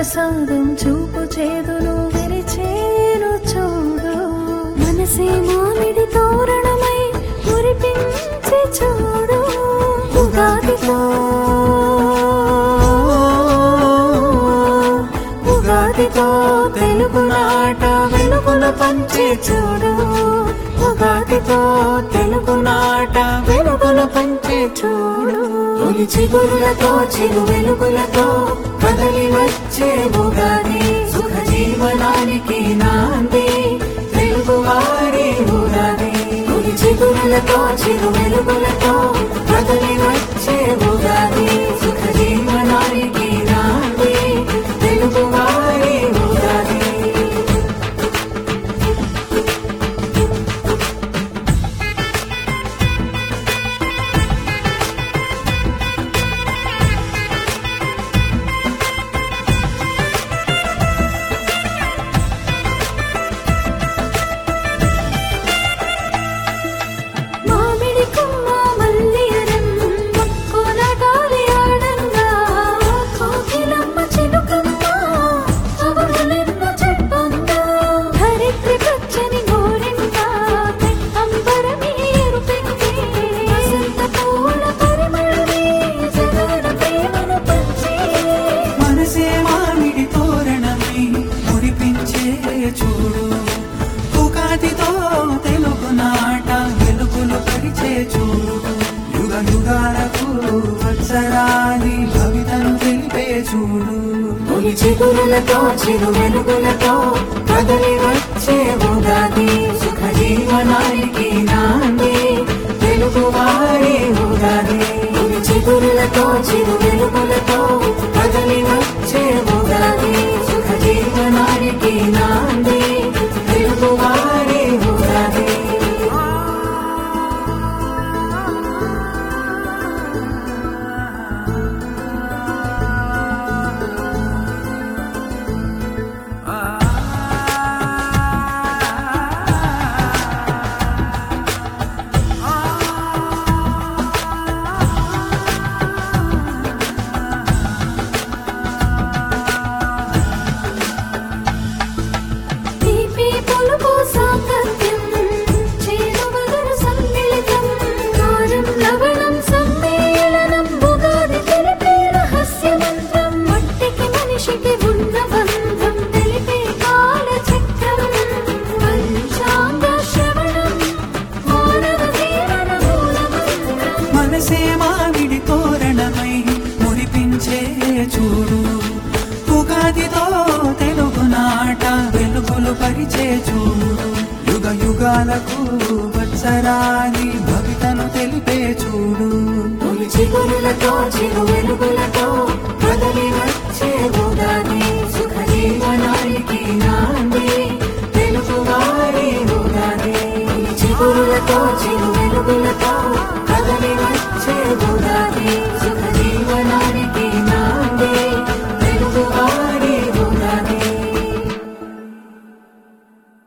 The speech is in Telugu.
ప్రసాదం చూపు చేదును విరిచేను చూడు మనసే మామిడి తోరణమై మురిపించి చూడు ఉగాదితో ఉగాదితో తెలుగు నాట వెలుగును పంచి చూడు ఉగాదితో తెలుగు నాట వెలుగును పంచి చూడు తొలి చిగురులతో చిరు వెలుగులతో కదలి వచ్చే ఉగాది సుఖ జీవనానికి నాంది తెలుగు వారి ఉగాది తొలి చిగురులతో చిరు వెలుగులతో కదలి వచ్చే ఉగాది సుఖ జీవనానికి నాంది తెలుగు వారి ఉగాది మామిడి కొమ్మ మల్లియరం మొక్కున గాలి ఆడంగా కోకిలమ్మ చిలుకమ్మ కబురులెన్నో చెప్పంగా హరిత్రి పచ్చని గోరింట అంబరమే ఎరుపెక్కి వసంత పూల పరిమళమే జగన ప్రేమను పంచే మనసే మామిడి తోరణమై మురిపించే చూడు ఉగాదితో తెలుగు నాట వెలుగులు పరిచే చూడు యుగ యుగాలకు వత్సరాని భవితను తెలిపే చూడు తొలి చిగురులతో చిరు వెలుగులతో కదలి వచ్చే ఉగాది సుఖ జీవనానికి నాంది తెలుగు వారి ఉగాది తొలి చిగురులతో చిరు వెలుగులతో కదలి వచ్చే ఉగాది సుఖ జీవనానికి నాంది తెలుగు వారి ఉగాది తీపి పులుపు సాంగత్యం చేరువగరు సమ్మిళితం కారం లవణం సమ్మేళనం ఉగాది తెలిపే రహస్య మంత్రం మట్టికి మనిషికి ఉన్న బంధం తెలిపే కాల చక్రం పంచాంగ శ్రవణం మానవ జీవన మూల మంత్రం మనసే మామిడి తోరణమై మురిపించే చూడు ఉగాదితో తెలుగు నాట వెలుగులు పరిచే చూడు యుగ యుగాలకు వత్సరాని భవితను తెలిపే చూడు తొలి చిగురులతో చిరు వెలుగులతో